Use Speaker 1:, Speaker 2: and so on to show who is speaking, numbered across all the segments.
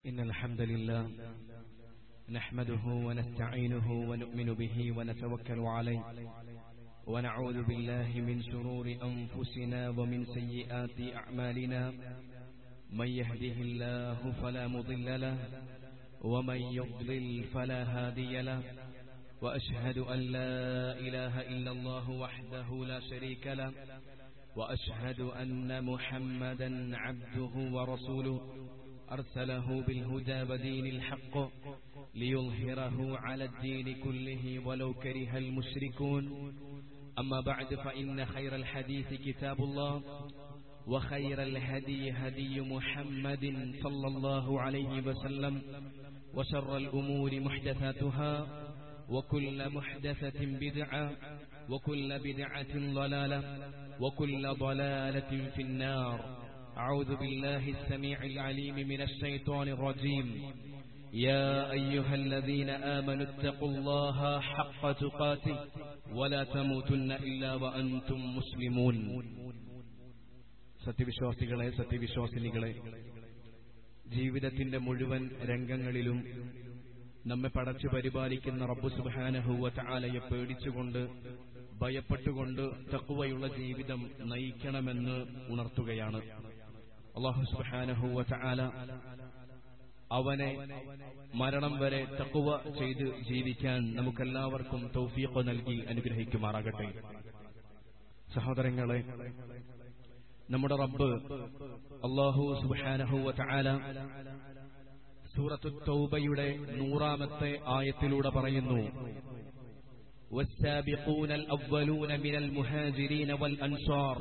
Speaker 1: إن الحمد لله نحمده ونستعينه ونؤمن به ونتوكل عليه ونعوذ بالله من شرور أنفسنا ومن سيئات أعمالنا من يهده الله فلا مضل له ومن يضلل فلا هادي له وأشهد أن لا إله إلا الله وحده لا شريك له وأشهد أن محمدا عبده ورسوله أرسله بالهدى ودين الحق ليظهره على الدين كله ولو كره المشركون أما بعد فإن خير الحديث كتاب الله وخير الهدي هدي محمد صلى الله عليه وسلم وشر الأمور محدثاتها وكل محدثة بدعة وكل بدعة ضلالة وكل ضلالة في النار أعوذ بالله السميع العليم من الشيطان الرجيم يا أيها الذين آمنوا اتقوا الله حق تقاته ولا تموتن إلا وأنتم مسلمون സത്യവിശ്വാസികളെ സത്യവിശ്വാസിനികളെ ജീവിതത്തിന്റെ മുഴുവൻ രംഗങ്ങളിലും നമ്മെ പടച്ചു പരിപാലിക്കുന്ന റബ്ബു സുബാനഹുവ ചാലയെ പേടിച്ചുകൊണ്ട് ഭയപ്പെട്ടുകൊണ്ട് തക്കുവയുള്ള ജീവിതം നയിക്കണമെന്ന് ഉണർത്തുകയാണ് അള്ളാഹു സുബാനഹുവ ചാല അവനെ മരണം വരെ തക്കുവ ചെയ്ത് ജീവിക്കാൻ നമുക്കെല്ലാവർക്കും തൗഫീഖ് നൽകി അനുഗ്രഹിക്കുമാറാകട്ടെ സഹോദരങ്ങളെ നമ്മുടെ റബ്ബ് അള്ളാഹു സുബാനഹുവ ചാല സൂറത്തു തൗബയുടെ നൂറാമത്തെ ആയത്തിലൂടെ പറയുന്നു والسابقون الأولون من المهاجرين والأنصار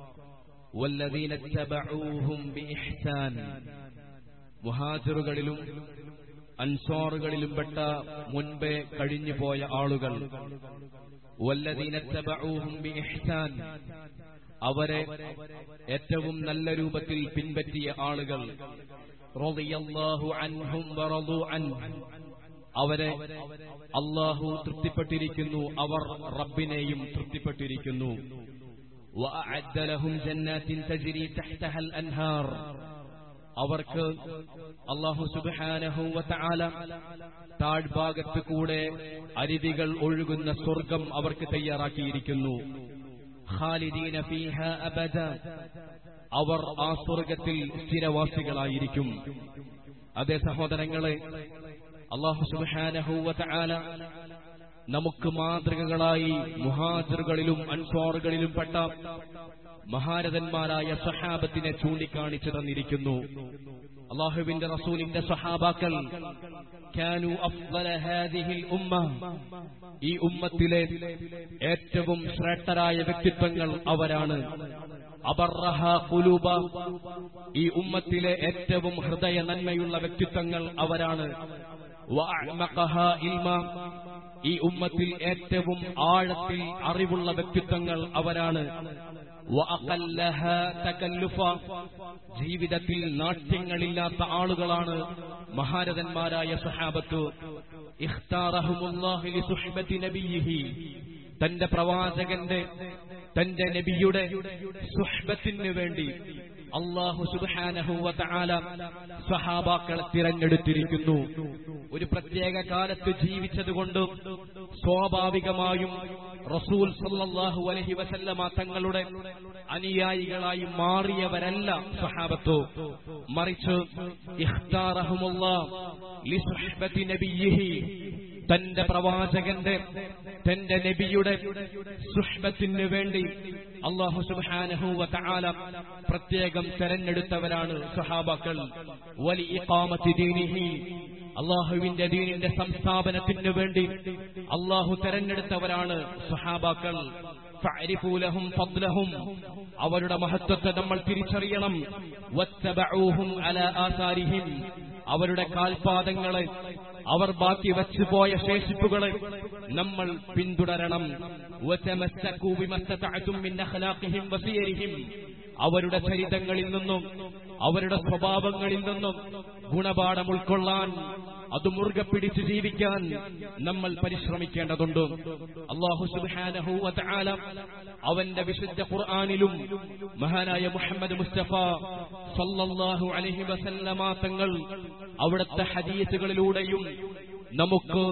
Speaker 1: والذين اتبعوهم بإحسان മുഹാജിറുകളിലും അൻസാറുകളിലും പെട്ട മുൻപേ കഴിഞ്ഞുപോയ ആളുകൾ വല്ലതീനത്തബഊഹും ബിഇഹ്സാൻ അവരെ ഏറ്റവും നല്ല രൂപത്തിൽ പിൻപറ്റിയ ആളുകൾ റളിയല്ലാഹു അൻഹും വറദു അൻഹു അവരെ അള്ളാഹു തൃപ്തിപ്പെട്ടിരിക്കുന്നു അവർ റബ്ബിനെയും തൃപ്തിപ്പെട്ടിരിക്കുന്നു അവർക്ക് അള്ളാഹു സുബാനഹുവല താഴ്ഭാഗത്ത് കൂടെ അരുവികൾ ഒഴുകുന്ന സ്വർഗം അവർക്ക് തയ്യാറാക്കിയിരിക്കുന്നു ഖാലിദീന ഫീഹ അബദ അവർ ആ സ്വർഗത്തിൽ സ്ഥിരവാസികളായിരിക്കും അതേ സഹോദരങ്ങളെ അള്ളാഹു സുബാനഹൂവല നമുക്ക് മാതൃകകളായി മുഹാജറുകളിലും അൻസ്വാറുകളിലും പെട്ട മഹാരഥന്മാരായ സഹാബത്തിനെ ചൂണ്ടിക്കാണിച്ചു തന്നിരിക്കുന്നു അള്ളാഹുവിന്റെ റസൂലിന്റെ സഹാബാക്കൾ ഈ ഉമ്മത്തിലെ ഏറ്റവും ശ്രേഷ്ഠരായ വ്യക്തിത്വങ്ങൾ അവരാണ് അബർറഹ കുലൂബ ഈ ഉമ്മത്തിലെ ഏറ്റവും ഹൃദയ നന്മയുള്ള വ്യക്തിത്വങ്ങൾ അവരാണ് ഈ ഉമ്മത്തിൽ ഏറ്റവും ആഴത്തിൽ അറിവുള്ള വ്യക്തിത്വങ്ങൾ അവരാണ് ജീവിതത്തിൽ നാട്യങ്ങളില്ലാത്ത ആളുകളാണ് മഹാരഥന്മാരായ സഹാബത്ത് തന്റെ പ്രവാചകന്റെ തന്റെ നബിയുടെ സുഹബത്തിന് വേണ്ടി അള്ളാഹു സുബാനഹുവല സഹാബാക്കളെ തിരഞ്ഞെടുത്തിരിക്കുന്നു ഒരു പ്രത്യേക കാലത്ത് ജീവിച്ചതുകൊണ്ട് സ്വാഭാവികമായും റസൂൽ സല്ലാഹു അലഹി വസല്ലമ തങ്ങളുടെ അനുയായികളായി മാറിയവരല്ല സഹാബത്തോ മറിച്ച് തന്റെ പ്രവാചകന്റെ തന്റെ നബിയുടെ സുഷ്ബത്തിന് വേണ്ടി അള്ളാഹു സുബാനഹുവ തആല പ്രത്യേകം തെരഞ്ഞെടുത്തവരാണ് സഹാബാക്കൾ വലിയ ദീനിഹി അള്ളാഹുവിന്റെ ദീനിന്റെ സംസ്ഥാപനത്തിന് വേണ്ടി അള്ളാഹു തെരഞ്ഞെടുത്തവരാണ് സഹാബാക്കൾ ഫഅരിഫൂലഹും ഫദ്ലഹും അവരുടെ മഹത്വത്തെ നമ്മൾ തിരിച്ചറിയണം വത്തബഊഹും അലാ ആസാരിഹിം അവരുടെ കാൽപാദങ്ങളെ അവർ ബാക്കി വച്ചുപോയ ശേഷിപ്പുകളെ നമ്മൾ പിന്തുടരണം അവരുടെ ചരിതങ്ങളിൽ നിന്നും അവരുടെ സ്വഭാവങ്ങളിൽ നിന്നും ഗുണപാഠം ഉൾക്കൊള്ളാൻ അത് മുറുകെ പിടിച്ച് ജീവിക്കാൻ നമ്മൾ പരിശ്രമിക്കേണ്ടതുണ്ട് അള്ളാഹു സുബ്ഹാനഹു വ തആല അവന്റെ വിശുദ്ധ ഖുർആനിലും മഹാനായ മുഹമ്മദ് മുസ്തഫ സല്ലല്ലാഹു അലൈഹി വസല്ലമ തങ്ങൾ അവിടുത്തെ ഹദീസുകളിലൂടെയും നമുക്ക്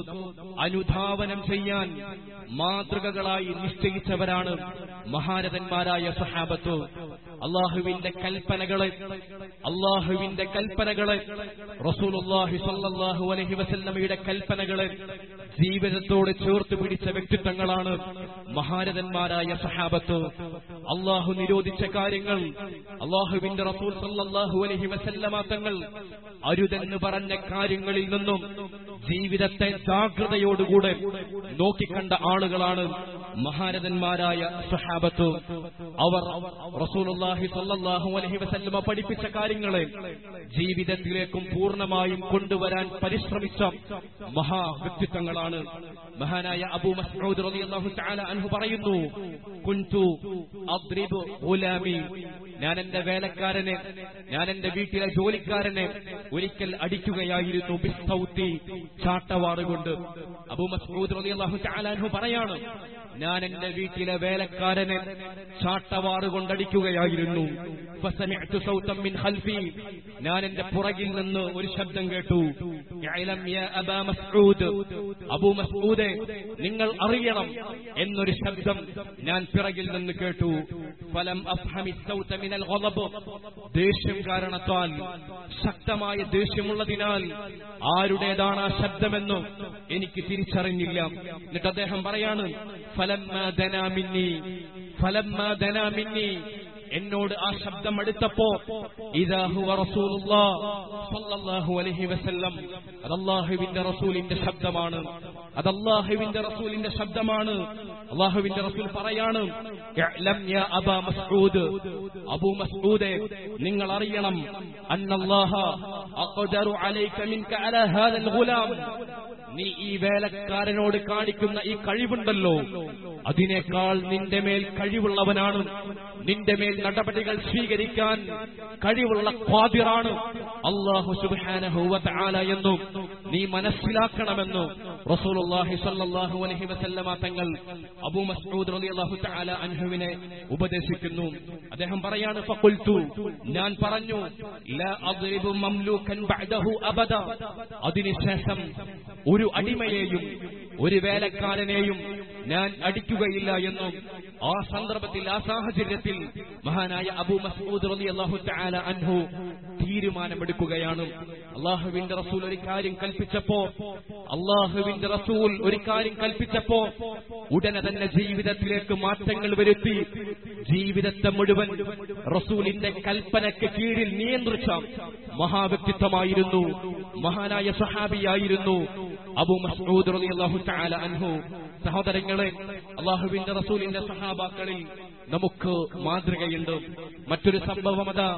Speaker 1: അനുധാവനം ചെയ്യാൻ മാതൃകകളായി നിശ്ചയിച്ചവരാണ് മഹാരഥന്മാരായ സഹാബത്ത് അള്ളാഹുവിന്റെ കൽപ്പനകളെ അള്ളാഹുവിന്റെ കൽപ്പനകളെ റസൂലുള്ളാഹി സ്വല്ലല്ലാഹു അലൈഹി വസല്ലമയുടെ കൽപ്പനകളെ ജീവിതത്തോട് ചേർത്ത് പിടിച്ച വ്യക്തിത്വങ്ങളാണ് മഹാരഥന്മാരായ സഹാബത്ത് അള്ളാഹു നിരോധിച്ച കാര്യങ്ങൾ അള്ളാഹുവിന്റെ റസൂൽ സല്ലല്ലാഹു അലൈഹി വസല്ലമ തങ്ങൾ അരുതെന്ന് പറഞ്ഞ കാര്യങ്ങളിൽ നിന്നും ജീവിതത്തെ ജാഗ്രതയോടുകൂടെ നോക്കിക്കണ്ട ആളുകളാണ് മഹാരഥന്മാരായ സഹാബത്ത് അവർ റസൂലുള്ളാഹി സ്വല്ലല്ലാഹു അലൈഹി വസല്ലമ പഠിപ്പിച്ച കാര്യങ്ങളെ ജീവിതത്തിലേക്കും പൂർണ്ണമായും കൊണ്ടുവരാൻ പരിശ്രമിച്ച മഹാ വ്യക്തിത്വങ്ങളാണ് മഹാനായ അബൂ മസ്ഊദ് റളിയല്ലാഹു തആല അൻഹു പറയുന്നു കുൻതു അദ്രിബു ഗുലാമി ഞാൻ എന്റെ വേലക്കാരനെ ഞാൻ എന്റെ വീട്ടിലെ ജോലിക്കാരനെ ഒരിക്കൽ അടിക്കുകയായിരുന്നു ബിസ്തൗത്തി ചാട്ടവാറുകൊണ്ട് അബൂ മസ്ഊദ് റളിയല്ലാഹു തആല അൻഹു പറയാണ് ഞാൻ എന്റെ വീട്ടിലെ വേലക്കാരനെ ചാട്ടവാറ് കൊണ്ടടിക്കുകയായിരുന്നു فسمعت صوتا من خلفي ഞാൻ എന്റെ പുറകിൽ നിന്ന് ഒരു ശബ്ദം കേട്ടു "ഇഅലം യാ അബാ മസ്ഊദ് അബൂ മസ്ഊദെ നിങ്ങൾ അറിയണം എന്നൊരു ശബ്ദം ഞാൻ പിറകിൽ നിന്ന് കേട്ടു ഫലം അഫ്ഹമി സൗത മിനൽ ഗളബ് ദേഷ്യം കാരണത്താൽ ശക്തമായ ദേഷ്യമുള്ളതിനാൽ ആരുടേതാണ് ആ ശബ്ദമെന്ന് എനിക്ക് തിരിച്ചറിഞ്ഞില്ല എന്നിട്ട് അദ്ദേഹം പറയാണ് ഫലമ്മ ദനാമിന്നി ഫലമ്മ ദനാമിന്നി എന്നോട് ആ ശബ്ദം അടുത്തപ്പോ ഇതാ ഹുവ റസൂലുള്ളാഹ് സ്വല്ലല്ലാഹു അലൈഹി വസല്ലം അത് അല്ലാഹുവിന്റെ റസൂലിന്റെ ശബ്ദമാണ് അത് അല്ലാഹുവിന്റെ റസൂലിന്റെ ശബ്ദമാണ് അല്ലാഹുവിന്റെ റസൂൽ പറയാണ് ഇഅ്ലം യാ അബാ മസ്ഊദ് അബൂ മസ്ഊദെ നിങ്ങൾ അറിയണം അന്നല്ലാഹ അഖ്ദറു അലൈക മിൻക അലാ ഹാദൽ ഗുലാം നീ ഈ വേലക്കാരനോട് കാണിക്കുന്ന ഈ കഴിവുണ്ടല്ലോ അതിനേക്കാൾ നിന്റെ മേൽ കഴിവുള്ളവനാണ് നിന്റെ മേൽ നടപടികൾ സ്വീകരിക്കാൻ കഴിവുള്ള ഖാദിറാണ് അള്ളാഹു സുബ്ഹാനഹു വ തആല എന്നും നീ മനസ്സിലാക്കണമെന്ന് റസൂലുള്ളാഹി സ്വല്ലല്ലാഹു അലൈഹി വസല്ലമ തങ്ങൾ അബൂ മസ്ഊദ് റളിയല്ലാഹു തആല അൻഹുവിനെ ഉപദേശിക്കുന്നു അദ്ദേഹം പറയാണ് ഫഖുൽതു ഞാൻ പറഞ്ഞു ലാ അദ്രിബു മംലൂകൻ ബഅദഹു അബദ അതിനുശേഷം ഒരു അടിമയെയും ഒരു വേലക്കാരനെയും ഞാൻ അടിക്കുകയില്ല എന്നും ആ സന്ദർഭത്തിൽ ആ സാഹചര്യത്തിൽ മഹാനായ അബൂ മസ്ഊദ് റളിയല്ലാഹു തആല അൻഹു തീരുമാനമെടുക്കുകയാണ് അള്ളാഹുവിന്റെ റസൂൽ ഒരു കാര്യം കൽപ്പിച്ചപ്പോ അള്ളാഹുവിന്റെ റസൂൽ ഒരു കാര്യം കൽപ്പിച്ചപ്പോ ഉടനെ തന്നെ ജീവിതത്തിലേക്ക് മാറ്റങ്ങൾ വരുത്തി ജീവിതത്തെ മുഴുവൻ റസൂലിന്റെ കൽപ്പനയ്ക്ക് കീഴിൽ നിയന്ത്രിച്ച മഹാവ്യക്തിത്വമായിരുന്നു മഹാനായ സഹാബിയായിരുന്നു അബൂ മസ്ഊദ് റളിയല്ലാഹു തആല അൻഹു സഹോദരങ്ങളെ അള്ളാഹുവിന്റെ റസൂലിന്റെ സഹാബാക്കളിൽ നമുക്ക് മാതൃകയുണ്ട് മറ്റൊരു സംഭവം അതാ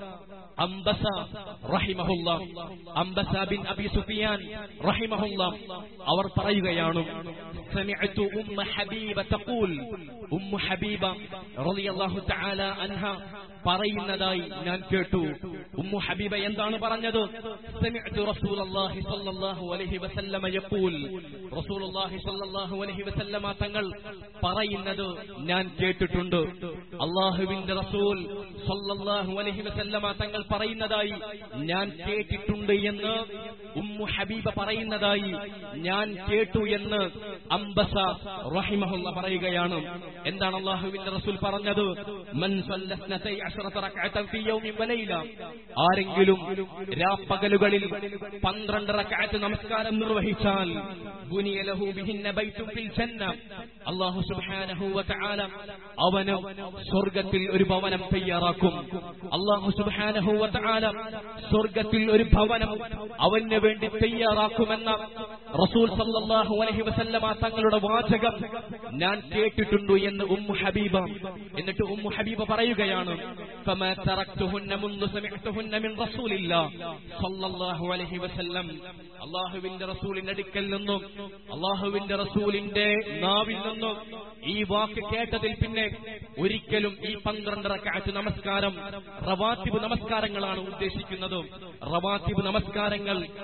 Speaker 1: അംബസ റഹിമഹുല്ല അംബസ ബിൻ അബി സുഫിയാൻ റഹിമഹുല്ല അവർ പറയുകയാണ് سمعت أم حبيبة تقول أم حبيبة رضي الله تعالى عنها പറയുന്നതായി ഞാൻ കേട്ടു ഉമ്മു ഹബീബ എന്താണ് പറഞ്ഞത് سمعت رسول الله صلى الله عليه وسلم يقول رسول الله صلى الله عليه وسلم തങ്ങൾ പറയുന്നത് ഞാൻ കേട്ടിട്ടുണ്ട് അള്ളാഹുവിന്റെ റസൂൽ സല്ലല്ലാഹു അലൈഹി വസല്ലമ തങ്ങൾ പറയുന്നതായി ഞാൻ കേട്ടിട്ടുണ്ട് എന്ന് ഉമ്മു ഹബീബ പറയുന്നതായി ഞാൻ കേട്ടു എന്ന് അംബസ റഹിമഹുല്ല പറയുകയാണ് എന്താണ് അള്ളാഹുവിന്റെ റസൂൽ പറഞ്ഞത് മൻ സല്ലസ്നതൈ അശ്റത റക്അതൻ ഫീ യൗമിൻ വലൈല ആരെങ്കിലും രാപ്പകലുകളിൽ പന്ത്രണ്ട് റക്അത്ത് നമസ്കാരം നിർവഹിച്ചാൽ ബുനിയ ലഹു ബിഹിന്ന ബൈത്തുൻ ഫിൽ ജന്ന അല്ലാഹു സുബ്ഹാനഹു വ തആല അവന് സ്വർഗ്ഗത്തിൽ ഒരു ഭവനം തയ്യാറാക്കും അല്ലാഹു സുബ്ഹാനഹു വ തആല സ്വർഗ്ഗത്തിൽ ഒരു ഭവനം അവന് വേണ്ടി തയ്യാറാക്കുമെന്ന റസൂൽ സല്ലല്ലാഹു അലൈഹി വസല്ലമ തങ്ങളുടെ വാചകം ഞാൻ കേട്ടിട്ടുണ്ട് എന്ന് ഉമ്മു ഹബീബ എന്നിട്ട് ഉമ്മു ഹബീബ പറയുകയാണ് فما تركتهن منذ سمعتهن من رسول الله صلى الله عليه وسلم അള്ളാഹുവിന്റെ റസൂലിന്റെ അടുക്കൽ നിന്നും അള്ളാഹുവിന്റെ റസൂലിന്റെ നാവിൽ നിന്നും ഈ വാക്ക് കേട്ടതിൽ പിന്നെ ഒരിക്കലും ഈ പന്ത്രണ്ട് റക്അത്ത് നമസ്കാരം റവാത്തിബ് നമസ്കാരങ്ങളാണ് ഉദ്ദേശിക്കുന്നത് റവാത്തിബ് നമസ്കാരങ്ങൾ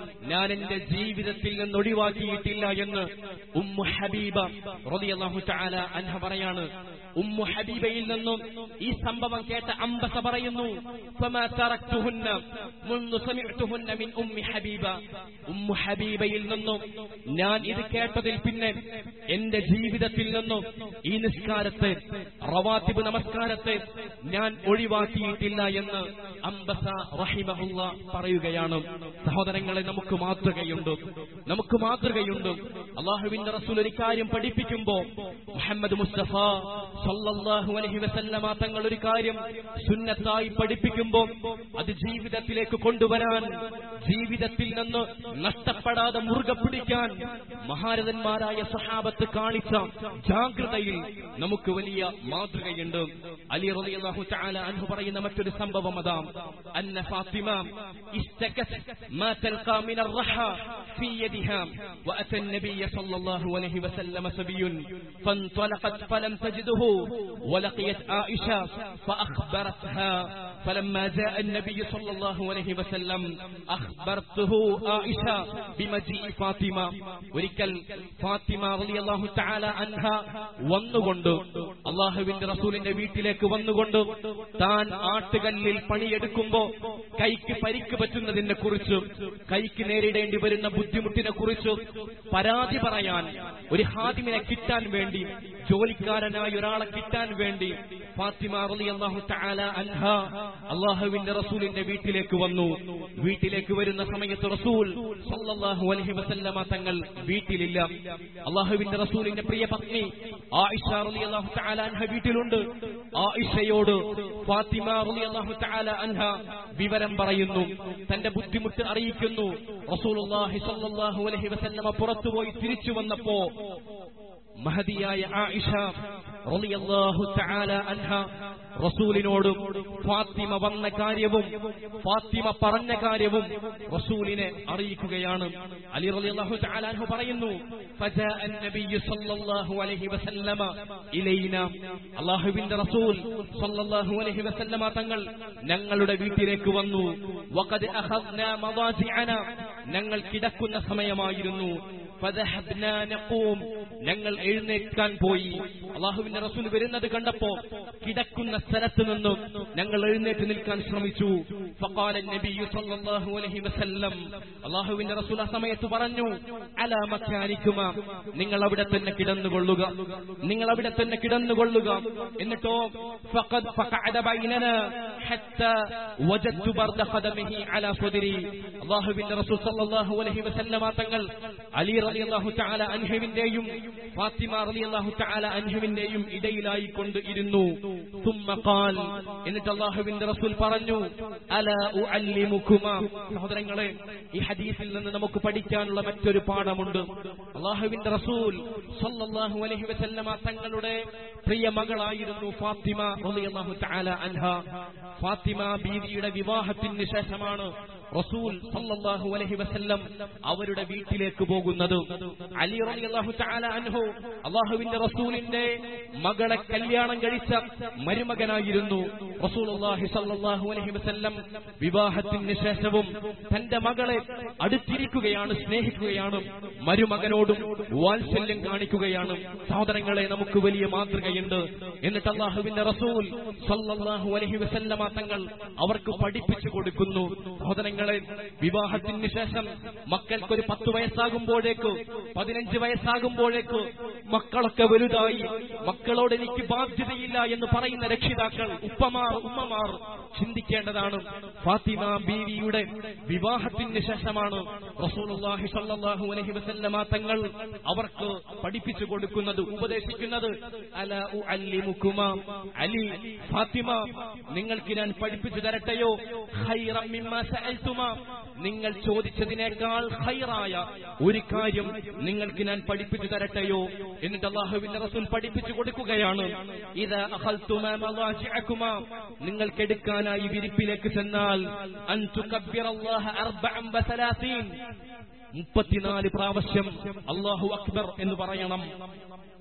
Speaker 1: ഞാൻ എന്റെ ജീവിതത്തിൽ നിന്ന് ഒഴിവാക്കിയിട്ടില്ല എന്ന് ഉമ്മു ഹബീബ റളിയല്ലാഹു തആല അൻഹ പറയാണ് ഉമ്മു ഹബീബയിൽ നിന്നും ഈ സംഭവം കേട്ട അംബസ പറയുന്നു ഫമാ തറക്തുഹുന്ന മുൻദു സമിഅ്തുഹുന്ന മിൻ ഉമ്മി ഹബീബ ഉമ്മു ഹബീബയിൽ നിന്നും ഞാൻ ഇത് കേട്ടതിൽ പിന്നെ എന്റെ ജീവിതത്തിൽ നിന്നും ഈ നിസ്കാരത്തെ റവാത്തിബ് നമസ്കാരത്തെ ഞാൻ ഒഴിവാക്കിയിട്ടില്ല എന്ന് അംബസ റഹിമഹുള്ള പറയുകയാണ് സഹോദരങ്ങളെ നമുക്ക് മാതൃകയുണ്ട് നമുക്ക് മാതൃകയുണ്ട് അള്ളാഹുവിന്റെ റസൂൽ ഒരു കാര്യം പഠിപ്പിക്കുമ്പോ മുഹമ്മദ് മുസ്തഫ സല്ലല്ലാഹു അലൈഹി വസല്ലമ തങ്ങൾ ഒരു കാര്യം സുന്നത്തായി പഠിപ്പിക്കുമ്പോ അത് ജീവിതത്തിലേക്ക് കൊണ്ടുവരാൻ ജീവിതത്തിൽ നിന്ന് നഷ്ടപ്പെടാതെ മുറുകെ പിടിക്കാൻ മഹാരഥന്മാരായ സഹാബത്ത് കാണിച്ച ജാഗ്രതയിൽ നമുക്ക് വലിയ മാതൃകയുണ്ട് അലി റളിയല്ലാഹു തആല അൻഹു പറയുന്ന മറ്റൊരു സംഭവം അതാം അന്ന ഫാത്തിമ ഇസ്തകത് മാ തൽഖാ മിൻ الرحى في يدها وأتى النبي صلى الله عليه وسلم سبي فانطلقت فلم تجده ولقيت عائشة فأخبرتها فلما جاء النبي صلى الله عليه وسلم أخبرته عائشة بمجيء فاطمة ഒരിക്കൽ ഫാത്തിമ റളിയല്ലാഹു തആല അൻഹ വന്നുകൊണ്ട് അള്ളാഹുവിന്റെ റസൂലിന്റെ വീട്ടിലേക്ക് വന്നുകൊണ്ട് താൻ ആട്ടുകല്ലിൽ പണിയെടുക്കുമ്പോ കൈക്ക് പരിക്ക് പറ്റുന്നതിനെ കുറിച്ച് കൈക്ക് നേരിടേണ്ടി വരുന്ന ബുദ്ധിമുട്ടിനെ കുറിച്ച് പരാതി പറയാൻ ഒരു ഹാദിമിനെ കിട്ടാൻ വേണ്ടി ജോലിക്കാരനായ ഒരാളെ കിട്ടാൻ വേണ്ടി ഫാത്തിമ റളിയല്ലാഹു തആല അൻഹ അള്ളാഹുവിന്റെ റസൂലിന്റെ വീട്ടിലേക്ക് വന്നു വീട്ടിലേക്ക് വരുന്ന സമയത്ത് റസൂൽ സല്ലല്ലാഹു അലൈഹി വസല്ലമ തങ്ങൾ വീട്ടിലില്ല അള്ളാഹുവിന്റെ റസൂലിന്റെ പ്രിയ പത്നി ആയിഷ റളിയല്ലാഹു തആല അൻഹ വീട്ടിലുണ്ട് ആയിഷയോട് ഫാത്തിമ റളിയല്ലാഹു തആല അൻഹ വിവരം പറയുന്നു തന്റെ ബുദ്ധിമുട്ട് അറിയിക്കുന്നു റസൂലുള്ളാഹി സ്വല്ലല്ലാഹു അലൈഹി വസല്ലമ പുറത്തുപോയി തിരിച്ചു വന്നപ്പോ മഹദിയായ ആയിഷ റളിയല്ലാഹു തആല അൻഹ റസൂലിനോടും ഫാത്തിമ വന്ന കാര്യവും ഫാത്തിമ പറഞ്ഞ കാര്യവും റസൂലിനെ അറിയിക്കുകയാണ് അലി റളിയല്ലാഹു തആല അൻഹു പറയുന്നു ഫജാ അൻ-നബിയ്യു സല്ലല്ലാഹു അലൈഹി വസല്ലമ ഇലൈന അല്ലാഹുവിന്റെ റസൂൽ സല്ലല്ലാഹു അലൈഹി വസല്ലമ തങ്ങൾ ഞങ്ങളുടെ വീട്ടിലേക്ക് വന്നു വഖദ് അഖദ്നാ മവാജിഅന ഞങ്ങൾ കിടക്കുന്ന സമയമായിരുന്നു ഫദഹബ്നാ നഖൂം ഞങ്ങൾ എഴുന്നേൽക്കാൻ പോയി അള്ളാഹുവിന്റെ റസൂൽ വരുന്നത് കണ്ടപ്പോ കിടക്കുന്ന സ്ഥലത്ത് നിന്നും ഞങ്ങൾ എഴുന്നേറ്റ് നിൽക്കാൻ ശ്രമിച്ചു ഫഖാല നബിയു സല്ലല്ലാഹു അലൈഹി വസല്ലം അള്ളാഹുവിന്റെ റസൂൽ ആ സമയത്ത് പറഞ്ഞു അലാ മക്കാനിക്കുമ നിങ്ങൾ അവിടെ തന്നെ കിടന്നുകൊള്ളുക നിങ്ങൾ അവിടെ തന്നെ കിടന്നുകൊള്ളുക എന്നിട്ടോ ഫഖദ് ഫഖഅദ ബൈനനാ ഹത്താ വജദ്തു ബർദ ഖദമിഹി അലാ സദരി അള്ളാഹുവിന്റെ റസൂൽ സല്ലല്ലാഹു അലൈഹി വസല്ലമ തങ്ങൾ അലി റളിയല്ലാഹു തആല അൻഹുവിന്റെയും ഫാത്തിമ റളിയല്ലാഹു തആല അൻഹുവിന്റെയും ഇടയിലായി കൊണ്ട് ഇരുന്നു ثم قال എന്നിട്ട് അള്ളാഹുവിന്റെ റസൂൽ പറഞ്ഞു അല ഉഅല്ലിമുകുമാ സഹോദരങ്ങളെ ഈ ഹദീസിൽ നിന്ന് നമുക്ക് പഠിക്കാനുള്ള മറ്റൊരു പാഠമുണ്ട് അള്ളാഹുവിന്റെ റസൂൽ സല്ലല്ലാഹു അലൈഹി വസല്ലമ തങ്ങളുടെ പ്രിയ മകളായിരുന്നു ഫാത്തിമ റളിയല്ലാഹു തആല അൻഹ ഫാത്തിമ ബീവിയുടെ വിവാഹത്തിന് ശേഷമാണ് റസൂൽ സല്ലല്ലാഹു അലൈഹി വസല്ലം അവരുടെ വീട്ടിലേക്ക് പോകുന്നത് അലി റളിയല്ലാഹു തആല അൻഹു അള്ളാഹുവിന്റെ റസൂലിന്റെ മകളെ കല്യാണം കഴിച്ച മരുമകനായിരുന്നു റസൂലുള്ളാഹി സല്ലല്ലാഹു അലൈഹി വസല്ലം വിവാഹത്തിന് ശേഷവും തന്റെ മകളെ അടുത്തിരിക്കുകയാണ് സ്നേഹിക്കുകയാണ് മരുമകനോടും വാത്സല്യം കാണിക്കുകയാണ് സഹോദരങ്ങളെ നമുക്ക് വലിയ മാതൃകയുണ്ട് എന്നിട്ട് അള്ളാഹുവിന്റെ റസൂൽ സല്ലല്ലാഹു അലൈഹി വസല്ലമ തങ്ങൾ അവർക്ക് പഠിപ്പിച്ചു കൊടുക്കുന്നു സഹോദരങ്ങളെ വിവാഹത്തിന് ശേഷം മക്കൾക്ക് ഒരു പത്ത് വയസ്സാകുമ്പോഴേക്ക് പതിനഞ്ച് വയസ്സാകുമ്പോഴേക്ക് മക്കളൊക്കെ വലുതായി മക്കളോട് എനിക്ക് ബാധ്യതയില്ല എന്ന് പറയുന്ന രക്ഷിതാക്കൾ ഉപ്പമാർ ഉമ്മമാർ ചിന്തിക്കേണ്ടതാണ് ഫാത്തിമ ബീവിയുടെ വിവാഹത്തിന് ശേഷമാണ് റസൂലുള്ളാഹി സ്വല്ലല്ലാഹു അലൈഹി വസല്ലമ തങ്ങൾ അവർക്ക് പഠിപ്പിച്ചു കൊടുക്കുന്നത് ഉപദേശിക്കുന്നത് അല ഉഅല്ലിമുകുമാ അലി ഫാത്തിമ നിങ്ങൾക്ക് ഞാൻ പഠിപ്പിച്ചു തരട്ടെയോ ഖൈറം മിമ്മാ സഅൽതുമാ നിങ്ങൾ ചോദിച്ചതിനേക്കാൾ ഖൈറായ ഒരു കാര്യം നിങ്ങൾക്ക് ഞാൻ പഠിപ്പിച്ചു തരട്ടെയോ എന്നിട്ട് അള്ളാഹുവിന്റെ റസൂൽ പഠിപ്പിച്ചു കൊടുക്കുകയാണ് ഇത് അഖൽതുമാ മവാജിഅകുമാ നിങ്ങൾക്ക് എടുക്കാനായി വിരിപ്പിലേക്ക് ചെന്നാൽ അൻ തുകബ്ബിറല്ലാഹ അർബഅൻ വസലാസീൻ മുപ്പത്തിനാല് പ്രാവശ്യം അള്ളാഹു അക്ബർ എന്ന് പറയണം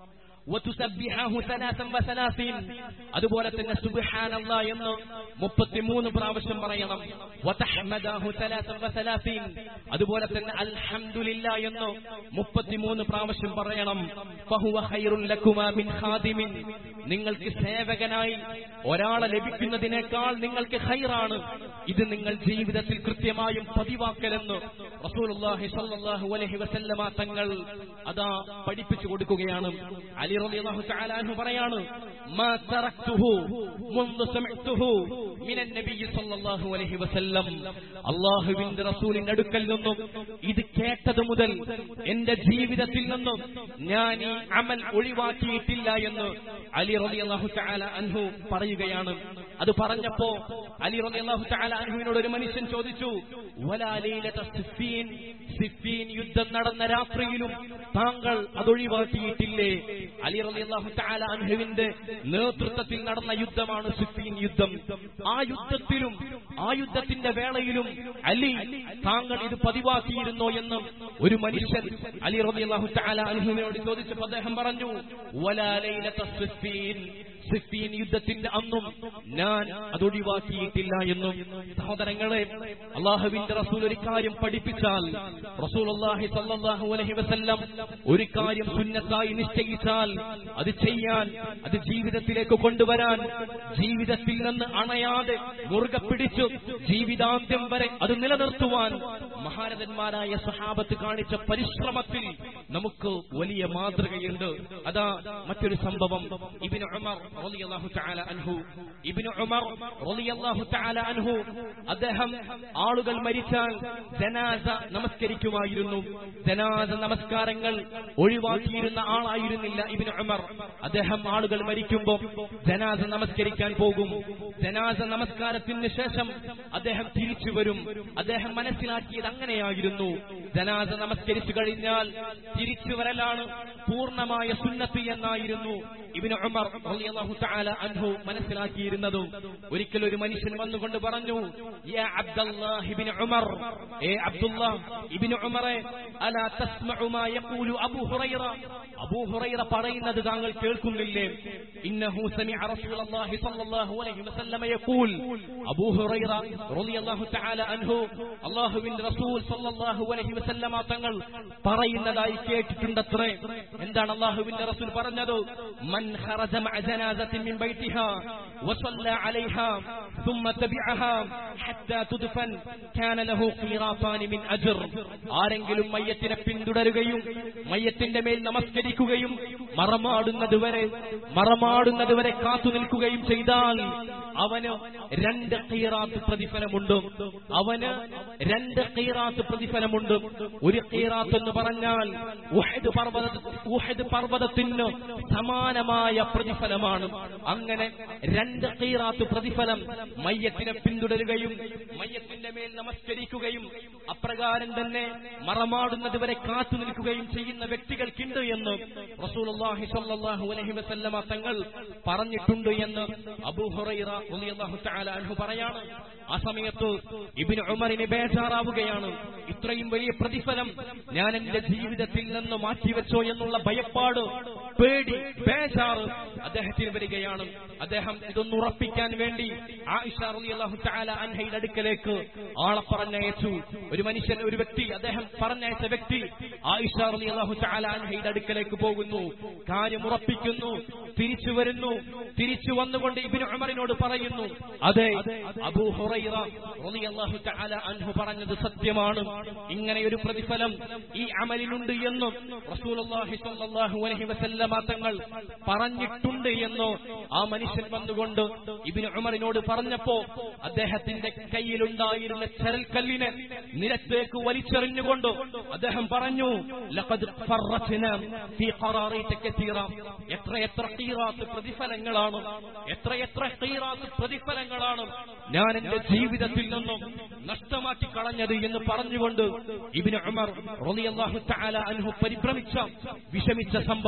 Speaker 1: വതുസബ്ബിഹാഹു സലാസൻ വസലാസീൻ. അതുപോലെ തന്നെ സുബ്ഹാനല്ല എന്ന് മുപ്പത്തിമൂന്ന് പ്രാവശ്യം പറയണം വതഹ്മദാഹു സലാസൻ വസലാസീൻ. അതുപോലെ തന്നെ അൽഹംദുലില്ലാ എന്ന് മുപ്പത്തിമൂന്ന് പ്രാവശ്യം പറയണം ഫഹുവ ഖൈറുൽ ലക്കുമാ മിൻ ഖാദിമിൻ. നിങ്ങൾക്ക് സേവകനായി ഒരാളെ ലഭിക്കുന്നതിനേക്കാൾ നിങ്ങൾക്ക് ഖൈറാണ് ഇത് നിങ്ങൾ ജീവിതത്തിൽ കൃത്യമായും പതിവാക്കലെന്ന് റസൂലുള്ളാഹി സ്വല്ലല്ലാഹു അലൈഹി വസല്ലമ തങ്ങൾ അതാ പഠിപ്പിച്ചു കൊടുക്കുകയാണ് അലി റളിയല്ലാഹു തആല അൻഹു പറയാണ് മാ തറക്തുഹു മുൻദു സമിഅ്തുഹു മിനൻ നബിയ്യി സ്വല്ലല്ലാഹു അലൈഹി വസല്ലം അല്ലാഹുവിന്റെ റസൂലിന്റെ അടുക്കൽ നിന്നും ഇത് കേട്ടത് മുതൽ എന്റെ ജീവിതത്തിൽ നിന്നും ഞാൻ ഈ അമൽ ഒഴിവാക്കിയിട്ടില്ല എന്ന് അലി റളിയല്ലാഹു തആല അൻഹു പറയുകയാണ് അത് പറഞ്ഞപ്പോ അലി റളിയല്ലാഹു തആല അൻഹുവിനോട് ഒരു മനുഷ്യൻ ചോദിച്ചു വലാ ലൈലത സിഫീൻ സിഫീൻ യുദ്ധം നടന്ന രാത്രിയിലും താങ്കൾ അതൊഴിവാക്കിയിട്ടില്ലേ അലി റളിയല്ലാഹു തആല അൻഹുവിന്റെ നേതൃത്വത്തിൽ നടന്ന യുദ്ധമാണ് സിഫീൻ യുദ്ധം ആ യുദ്ധത്തിലും ആ യുദ്ധത്തിന്റെ വേളയിലും അലി താങ്കൾ ഇത് പതിവാക്കിയിരുന്നോ എന്ന് ഒരു മനുഷ്യൻ അലി റളിയല്ലാഹു തആല അൻഹുവിനോട് ചോദിച്ചപ്പോൾ അദ്ദേഹം പറഞ്ഞു വലാ ലൈലത സിഫീൻ സിഫീൻ യുദ്ധത്തിന്റെ അന്നും ഞാൻ അതൊഴിവാക്കിയിട്ടില്ല എന്നും സഹോദരങ്ങളെ അള്ളാഹുവിന്റെ റസൂൽ ഒരു കാര്യം പഠിപ്പിച്ചാൽ റസൂലുള്ളാഹി സ്വല്ലല്ലാഹു അലൈഹി വസല്ലം ഒരു കാര്യം സുന്നത്തായി നിശ്ചയിച്ചാൽ അത് ചെയ്യാൻ അത് ജീവിതത്തിലേക്ക് കൊണ്ടുവരാൻ ജീവിതത്തിൽ നിന്ന് അണയാതെ മുറുകെ പിടിച്ചു ജീവിതാന്ത്യം വരെ അത് നിലനിർത്തുവാൻ മഹാരഥന്മാരായ സഹാബത്ത് കാണിച്ച പരിശ്രമത്തിൽ നമുക്ക് വലിയ മാതൃകയുണ്ട് അതാ മറ്റൊരു സംഭവം ഇബിന് ഉമർ റളിയല്ലാഹു തആല അൻഹു ഇബ്നു ഉമർ റളിയല്ലാഹു തആല അൻഹു അദ്ദേഹം ആളുകൾ മരിച്ചാൽ ജനാസ നമസ്കരിക്കുമായിരുന്നു ജനാസ നമസ്കാരങ്ങൾ ഒഴിവാക്കിയിരുന്ന ആളായിരുന്നില്ല ഇബ്നു ഉമർ അദ്ദേഹം ആളുകൾ മരിക്കുമ്പോൾ ജനാസ നമസ്കരിക്കാൻ പോകും ജനാസ നമസ്കാരത്തിന് ശേഷം അദ്ദേഹം തിരിച്ചു വരും അദ്ദേഹം മനസ്സിലാക്കിയത് അങ്ങനെയായിരുന്നു ജനാസ നമസ്കരിച്ചു കഴിഞ്ഞാൽ തിരിച്ചു വരലാണ് പൂർണ്ണമായ സുന്നത്ത് എന്നായിരുന്നു ഇബിന് ഉമർ റളിയല്ലാഹു തആല അൻഹു മനസ്സിലാക്കിയിരുന്നത് ഒരിക്കൽ ഒരു മനുഷ്യൻ വന്നുകൊണ്ട് പറഞ്ഞു യാ അബ്ദുല്ലാഹ് ഇബ്നു ഉമർ ഏ അബ്ദുല്ലാഹ് ഇബ്നു ഉമറെ അലാ തസ്മഉ മാ യഖൂലു അബൂ ഹുറൈറ അബൂ ഹുറൈറ പറയുന്നത് താങ്കൾ കേൾക്കുന്നില്ലേ ഇന്നഹു സമിഅ റസൂലുള്ളാഹി സ്വല്ലല്ലാഹു അലൈഹി വസല്ലമ യഖൂൽ അബൂ ഹുറൈറ റളിയല്ലാഹു തആല അൻഹു അല്ലാഹുവിന്റെ റസൂൽ സ്വല്ലല്ലാഹു അലൈഹി വസല്ലമ തങ്ങൾ പറയുന്നതായി കേട്ടിട്ടുണ്ടത്രേ എന്താണ് അല്ലാഹുവിന്റെ റസൂൽ പറഞ്ഞത് മൻ ഖറജ മഅ ജനാസത്തിൻ മിൻ ബൈതിഹാ വസല്ല അലൈഹാ ثم تبعها حتى تدفن كان له قيراطان من اجر ആരെങ്കിലും മയ്യത്തിനെ പിന്തുടരുകയും മയ്യത്തിന്റെ മേൽ നമസ്കരിക്കുകയും മറമാടുന്നതുവരെ മറമാടുന്നതുവരെ കാത്തു നിൽക്കുകയും ചെയ്താൽ അവന് രണ്ട് കീറാത്ത് പ്രതിഫലമുണ്ട് അവന് രണ്ട് കീറാത്ത് പ്രതിഫലമുണ്ട് ഒരു കീറാത്ത് എന്ന് പറഞ്ഞാൽ ഉഹദ് പർവ്വത ഉഹദ് പർവ്വതത്തിന് സമാനമായ പ്രതിഫലമാണ് അങ്ങനെ രണ്ട് കീറാത്ത് പ്രതിഫലം മയ്യത്തിനെ പിന്തുടരുകയും മയ്യത്തിന്റെ മേൽ നമസ്കരിക്കുകയും അപ്രകാരം തന്നെ മറമാടുന്നത് വരെ കാത്തു നിൽക്കുകയും ചെയ്യുന്ന വ്യക്തികൾക്കുണ്ട് എന്ന് റസൂലുള്ളാഹി സ്വല്ലല്ലാഹു അലൈഹി വസല്ലമ തങ്ങൾ പറഞ്ഞിട്ടുണ്ട് എന്ന് അബൂ ഹുറൈറ റളിയല്ലാഹു തആല അൻഹു പറയാണ് ആ സമയത്ത് ഇബ്നു ഉമറിന് ബേജാറാവുകയാണ് ഇത്രയും വലിയ പ്രതിഫലം ഞാൻ എന്റെ ജീവിതത്തിൽ നിന്ന് മാറ്റിവെച്ചോ എന്നുള്ള ഭയപ്പാട് പേടി ബേജാറ് അദ്ദേഹത്തിന് വരികയാണ് അദ്ദേഹം ഇതൊന്ന് ഉറപ്പിക്കാൻ വേണ്ടി ആയിഷ റളിയല്ലാഹു തആല അൻഹയുടെ അടുക്കലേക്ക് ആളെ പറഞ്ഞയച്ചു ഒരു മനുഷ്യൻ ഒരു വ്യക്തി അദ്ദേഹം പറഞ്ഞയച്ച വ്യക്തി ആയിഷ റളിയല്ലാഹു തആല അൻഹയുടെ അടുക്കലേക്ക് പോകുന്നു കാര്യം ഉറപ്പിക്കുന്നു തിരിച്ചു വരുന്നു തിരിച്ചു വന്നുകൊണ്ട് ഇബ്നു ഉമറിനോട് പറയുന്നു അതെ അബൂ ഹുറൈറ റളിയല്ലാഹു തആല അൻഹു പറഞ്ഞത് സത്യമാണ് ഇങ്ങനെ ഒരു പ്രതിഫലം ഈ അമലിനുണ്ട് എന്നും റസൂലുള്ളാഹി സ്വല്ലല്ലാഹു അലൈഹി വസല്ലമ തങ്ങൾ പറഞ്ഞിട്ടുണ്ട് എന്നോ ആ മനുഷ്യൻ വന്നുകൊണ്ട് ഇബ്നു ഉമറിനോട് പറഞ്ഞപ്പോ അദ്ദേഹത്തിന്റെ കയ്യിലുണ്ടായിരുന്ന ചരൽക്കല്ലിനെ നിരത്തേക്ക് വലിച്ചെറിഞ്ഞുകൊണ്ട് അദ്ദേഹം പറഞ്ഞു ലഖദ് ഫറത്ന ഫീ ഖറാറീത കസീറ എത്രയെത്ര ഖീറാത്ത് പ്രതിഫലങ്ങളാണ് എത്രയെത്ര ഖീറാത്ത് പ്രതിഫലങ്ങളാണ് ഞാൻ എന്റെ ജീവിതത്തിൽ നിന്നും നഷ്ടമാക്കി കളഞ്ഞത് എന്ന് പറഞ്ഞുകൊണ്ട് ഇബ്നു ഉമർ റളിയല്ലാഹു തആല അൻഹു പരിഭ്രമിച്ച വിഷമിച്ച സംഭവം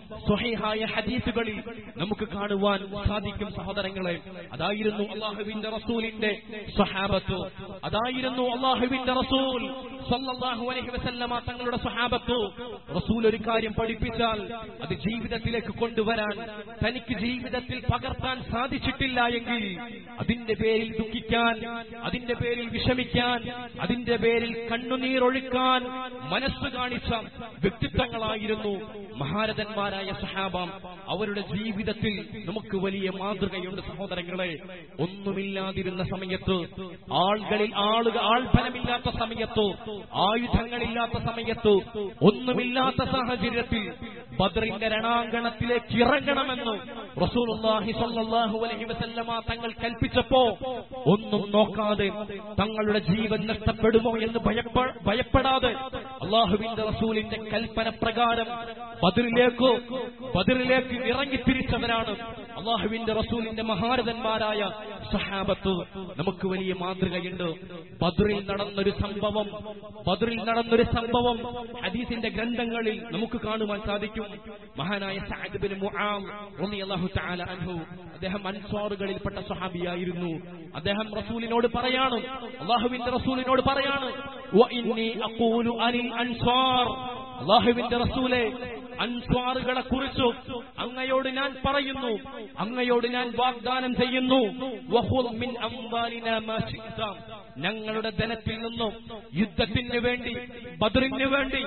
Speaker 1: സ്വഹീഹായ ഹദീസുകളിൽ നമുക്ക് കാണുവാൻ സാധിക്കും സഹോദരങ്ങളെ അതായിരുന്നു അള്ളാഹുവിന്റെ റസൂലിന്റെ സ്വഹാബത്ത് അതായിരുന്നു അള്ളാഹുവിന്റെ റസൂൽ സല്ലല്ലാഹു അലൈഹി വസല്ലമ തങ്ങളുടെ സ്വഹാബത്ത് റസൂൽ ഒരു കാര്യം പഠിപ്പിച്ചാൽ അത് ജീവിതത്തിലേക്ക് കൊണ്ടുവരാൻ തനിക്ക് ജീവിതത്തിൽ പകർത്താൻ സാധിച്ചിട്ടില്ല എങ്കിൽ അതിന്റെ പേരിൽ ദുഃഖിക്കാൻ അതിന്റെ പേരിൽ വിഷമിക്കാൻ അതിന്റെ പേരിൽ കണ്ണുനീരൊഴുക്കാൻ മനസ്സ് കാണിച്ച വ്യക്തിത്വങ്ങളായിരുന്നു മഹാരഥന്മാരായ സഹാബാം അവരുടെ ജീവിതത്തിൽ നമുക്ക് വലിയ മാതൃകയുണ്ട് സഹോദരങ്ങളെ ഒന്നുമില്ലാതിരുന്ന സമയത്ത് ആളുകളിൽ ആളുകൾ ആൾഫലമില്ലാത്ത സമയത്ത് ആയുധങ്ങളില്ലാത്ത സമയത്ത് ഒന്നുമില്ലാത്ത സാഹചര്യത്തിൽ ബദ്രിന്റെ രണാങ്കണത്തിലേക്ക് ഇറങ്ങണമെന്ന് റസൂലുള്ളാഹി സ്വല്ലല്ലാഹു അലൈഹി വസല്ലമ തങ്ങൾ കൽപ്പിച്ചപ്പോ ഒന്നും നോക്കാതെ തങ്ങളുടെ ജീവൻ നഷ്ടപ്പെടുമോ എന്ന് ഭയപ്പ- ഭയപ്പെടാതെ അള്ളാഹുവിന്റെ റസൂലിന്റെ കൽപ്പന പ്രകാരം ബദറിലേക്ക് ബദറിലേക്ക് ഇറങ്ങി തിരിച്ചവരാണ് അള്ളാഹുവിന്റെ റസൂലിന്റെ മഹാരഥന്മാരായ സഹാബത്ത് നമുക്ക് വലിയ മാതൃകയുണ്ട് ബദറിൽ നടന്നൊരു സംഭവം ബദറിൽ നടന്നൊരു സംഭവം ഹദീസിന്റെ ഗ്രന്ഥങ്ങളിൽ നമുക്ക് കാണുവാൻ സാധിക്കും മഹാനായ സഅദ് ബിൻ മുആം റളിയല്ലാഹു തആല അൻഹു അദ്ദേഹം അൻസ്വാറുകളിൽപ്പെട്ട സ്വഹാബിയായിരുന്നു അദ്ദേഹം റസൂലിനോട് പറയാണ് അള്ളാഹുവിന്റെ റസൂലിനോട് പറയാണ് "വ ഇന്നി അഖൂലു അനിൽ അൻസ്വാർ അള്ളാഹുവിന്റെ റസൂലെ അൻസ്വാറുകളെ കുറിച്ചു അങ്ങയോട് ഞാൻ പറയുന്നു അങ്ങയോട് ഞാൻ വാഗ്ദാനം ചെയ്യുന്നു വഖുൽ മിൻ അംവാലിനാ മാ ശിഅ്ത. ഞങ്ങളുടെ ധനത്തിൽ നിന്നും യുദ്ധത്തിന് വേണ്ടി ബദറിന് വേണ്ടി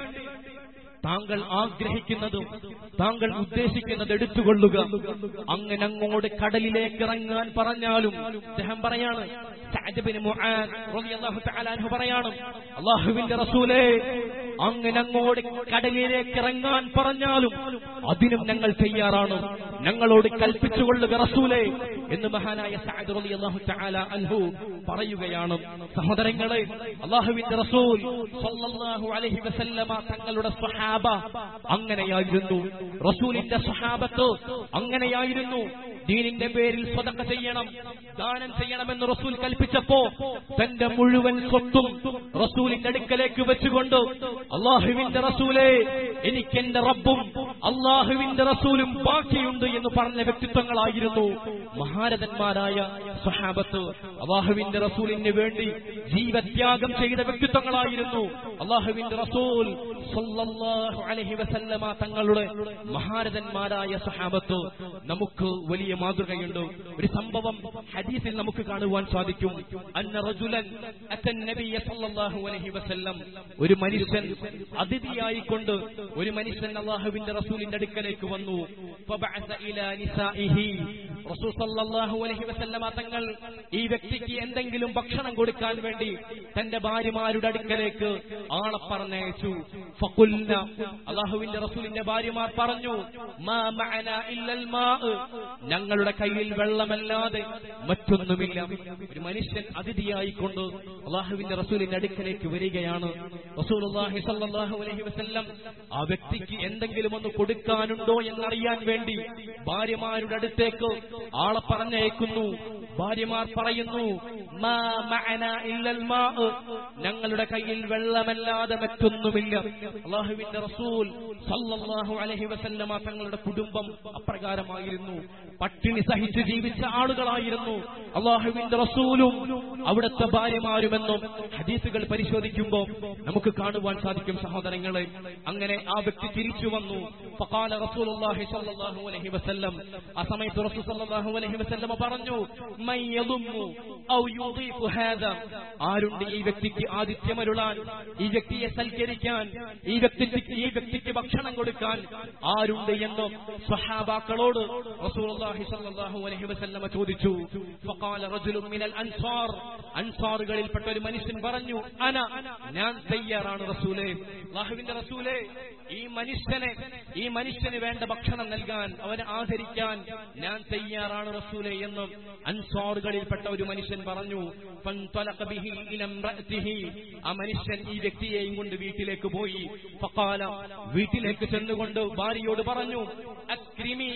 Speaker 1: താങ്കൾ ആഗ്രഹിക്കുന്നതും താങ്കൾ ഉദ്ദേശിക്കുന്നത് എടുത്തുകൊള്ളുക അങ്ങനെ അങ്ങോട്ട് കടലിലേക്ക് ഇറങ്ങാൻ പറഞ്ഞാലും അദ്ദേഹം പറയാണ് സഅദ് ബിൻ മുആദ് റളിയല്ലാഹു തആല അൻഹു പറയാണ് അള്ളാഹുവിന്റെ റസൂലേ അങ്ങനെ അങ്ങോട്ട് കടലിലേക്ക് ഇറങ്ങാൻ പറഞ്ഞാലും അതിനും ഞങ്ങൾ തയ്യാറാണ് ഞങ്ങളോട് കൽപ്പിച്ചുകൊള്ളുക റസൂലേ എന്ന് മഹാനായ സഅദ് റളിയല്ലാഹു തആല അൻഹു പറയുകയാണ് സഹോദരങ്ങളെ അള്ളാഹുവിന്റെ റസൂൽ സല്ലല്ലാഹു അലൈഹി വസല്ലമ തങ്ങളുടെ സ്വഹാബ അങ്ങനെയായിരുന്നു റസൂലിന്റെ സ്വഹാബത്ത് അങ്ങനെയായിരുന്നു ദീനിന്റെ പേരിൽ സ്വതക്ക ചെയ്യണം ദാനം ചെയ്യണമെന്ന് റസൂൽ കൽപ്പിച്ചപ്പോ തന്റെ മുഴുവൻ സ്വത്തും റസൂലിന്റെ അടുക്കലേക്ക് വെച്ചുകൊണ്ട് അള്ളാഹുവിന്റെ റസൂലെ എനിക്ക് എന്റെ റബ്ബും അള്ളാഹുവിന്റെ റസൂലും ബാക്കിയുണ്ട് എന്ന് പറഞ്ഞ വ്യക്തിത്വങ്ങളായിരുന്നു മഹാരഥന്മാരായ സ്വഹാബത്ത് അള്ളാഹുവിന്റെ റസൂലിന് വേണ്ടി ജീവത്യാഗം ചെയ്ത വ്യക്തിത്വങ്ങളായിരുന്നു അള്ളാഹുവിന്റെ റസൂൽ സല്ലല്ലാഹു അലൈഹി വസല്ലമ തങ്ങളുടെ മഹാരഥന്മാരായ സഹാബത്ത് നമുക്ക് വലിയ മാതൃകയുണ്ട് ഒരു സംഭവം ഹദീസിൽ നമുക്ക് കാണുവാൻ സാധിക്കും അന്ന റജുലൻ അത്തൻ നബിയ സല്ലല്ലാഹു അലൈഹി വസല്ലം ഒരു മനുഷ്യൻ അതിഥിയായിക്കൊണ്ട് ഒരു മനുഷ്യൻ അള്ളാഹുവിന്റെ റസൂലിന്റെ അടുക്കലേക്ക് വന്നു ഫബഅസ ഇലാ നിസാഇഹി റസൂൽ സല്ലല്ലാഹു അലൈഹി വസല്ലമ തങ്ങൾ ഈ വ്യക്തിക്ക് എന്തെങ്കിലും ഭക്ഷണം കൊടുക്കാൻ വേണ്ടി തന്റെ ഭാര്യമാരുടെ അടുക്കലേക്ക് ആളെ പറഞ്ഞയച്ചു ഫഖുൽന അള്ളാഹുവിന്റെ റസൂലിന്റെ ഭാര്യമാർ പറഞ്ഞു മാ മഅന ഇല്ലൽ മാ ഞങ്ങളുടെ കയ്യിൽ വെള്ളമല്ലാതെ മറ്റൊന്നുമില്ല ഒരു മനുഷ്യൻ അതിഥിയായിക്കൊണ്ട് അള്ളാഹുവിന്റെ റസൂലിന്റെ അടുക്കലേക്ക് വരികയാണ് റസൂലുള്ളാഹി സ്വല്ലല്ലാഹു അലൈഹി വസല്ലം ആ വ്യക്തിക്ക് എന്തെങ്കിലും ഒന്ന് കൊടുക്കാനുണ്ടോ എന്നറിയാൻ വേണ്ടി ഭാര്യമാരുടെ അടുത്തേക്ക് ആളെ പറഞ്ഞയക്കുന്നു ഭാര്യമാർ പറയുന്നു മാ മഅന ഇല്ലൽ മാ ഞങ്ങളുടെ കയ്യിൽ വെള്ളമല്ലാതെ മറ്റൊന്നുമില്ല അള്ളാഹുവിന്റെ റസൂൽ സല്ലല്ലാഹു അലൈഹി വസല്ലമ തങ്ങളുടെ കുടുംബം അപ്രകാരമായിരുന്നു പട്ടിണി സഹിച്ച് ജീവിച്ച ആളുകളായിരുന്നു അള്ളാഹുവിന്റെ റസൂലും അവിടുത്തെ ഭാര്യമാരുമെന്നും ഹദീസുകൾ പരിശോധിക്കുമ്പോൾ നമുക്ക് കാണുവാൻ സാധിക്കും സഹോദരങ്ങളെ അങ്ങനെ ആ വ്യക്തി തിരിച്ചു വന്നു ഫഖാല റസൂലുള്ളാഹി സ്വല്ലല്ലാഹു അലൈഹി വസല്ലം ആ സമയത്ത് റസൂൽ സ്വല്ലല്ലാഹു അലൈഹി വസല്ലം പറഞ്ഞു മൻ യദുമ്മു ഔ യുദീഫു ഹാദാ ആരുണ്ട് ഈ വ്യക്തിക്ക് ആതിഥ്യമരുളാൻ ഈ വ്യക്തിയെ സൽക്കരിക്കാൻ ഈ വ്യക്തിക്ക് ഈ വ്യക്തിക്ക് ഭക്ഷണം കൊടുക്കാൻ ആരുണ്ട് എന്ന് സ്വഹാബാക്കളോട് റസൂലുള്ളാഹി സ്വല്ലല്ലാഹു അലൈഹി വസല്ലം ചോദിച്ചു ഫഖാല റജുലുൻ മിനൽ അൻസാർ അൻസാറുകളിൽപ്പെട്ട ഒരു മനുഷ്യൻ പറഞ്ഞു അന ഞാൻ തയ്യാറാണ് റസൂലേ അല്ലാഹുവിന്റെ റസൂലേ ഈ മനുഷ്യനെ ഈ മനുഷ്യന് വേണ്ട ഭക്ഷണം നൽകാൻ അവനെ ആദരിക്കാൻ ഞാൻ തയ്യാറാണ് റസൂലെ എന്ന് അൻസാറുകളിൽപ്പെട്ട ഒരു മനുഷ്യൻ പറഞ്ഞു ഫൻതലഖ ബിഹി ഇലാ ഇംറഅതിഹി. ആ മനുഷ്യൻ ഈ വ്യക്തിയെയും കൊണ്ട് വീട്ടിലേക്ക് പോയി ഫഖാല വീട്ടിലേക്ക് ചെന്നുകൊണ്ട് ഭാര്യയോട് പറഞ്ഞു അക്രിമി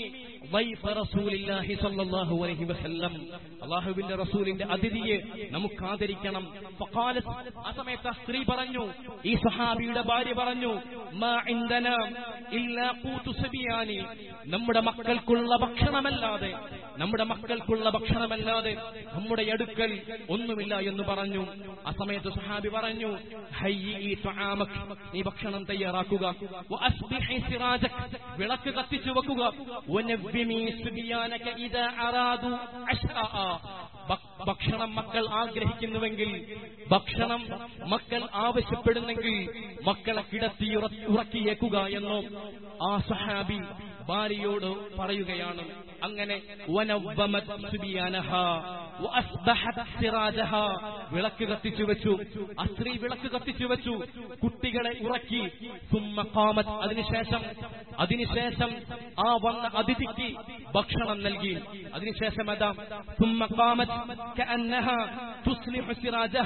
Speaker 1: ضيف رسول الله صلى الله عليه وسلم അള്ളാഹുവിന്റെ റസൂലിന്റെ അതിഥിയെ നമുക്ക് ആദരിക്കണം فقالت ആ സമയത്ത് ആ സ്ത്രീ പറഞ്ഞു ഈ സഹാബിയുടെ ഭാര്യ പറഞ്ഞു മാ ഇൻദനാ ഇല്ലാ ഖൂതു സബിയാനി നമ്മുടെ മക്കൾക്കുള്ള ഭക്ഷണമല്ലാതെ നമ്മുടെ മക്കൾക്കുള്ള ഭക്ഷണമല്ലാതെ നമ്മുടെ അടുക്കൽ ഒന്നുമില്ല എന്ന് പറഞ്ഞു ആ സമയത്ത് സഹാബി പറഞ്ഞു ഹയ്യി തുആമക് നീ ഭക്ഷണം തയ്യാറാക്കുക വഅസ്ബിഹി സിറാജക് വിളക്ക് കത്തിച്ചു വെക്കുക വനവ്വിമി സുബിയാനക ഇദാ അറാദു അശ്ആ ഭക്ഷണം മക്കൾ ആഗ്രഹിക്കുന്നുവെങ്കിൽ ഭക്ഷണം മക്കൾ ആവശ്യപ്പെടുന്നെങ്കിൽ മക്കളെ കിടത്തി ഉറ- ഉറക്കിയേക്കുക എന്നോ ആ സഹാബി ഭാര്യയോട് പറയുകയാണ് അങ്ങനെ വനവ്വമത് സുബിയാനഹ വഅസ്ബഹത് സിറാജഹ വിളക്ക് കത്തിച്ചു വെച്ചു ആ സ്ത്രീ വിളക്ക് കത്തിച്ചു വെച്ചു കുട്ടികളെ ഉറക്കി സുമ്മ ഖാമത് അതിനുശേഷം അതിനുശേഷം ആ വന്ന അതിഥിക്ക് ഭക്ഷണം നൽകി അതിനുശേഷം അതാ സുമ്മ ഖാമത് കഅന്നഹ തുസ്ലിഹു സിറാജഹ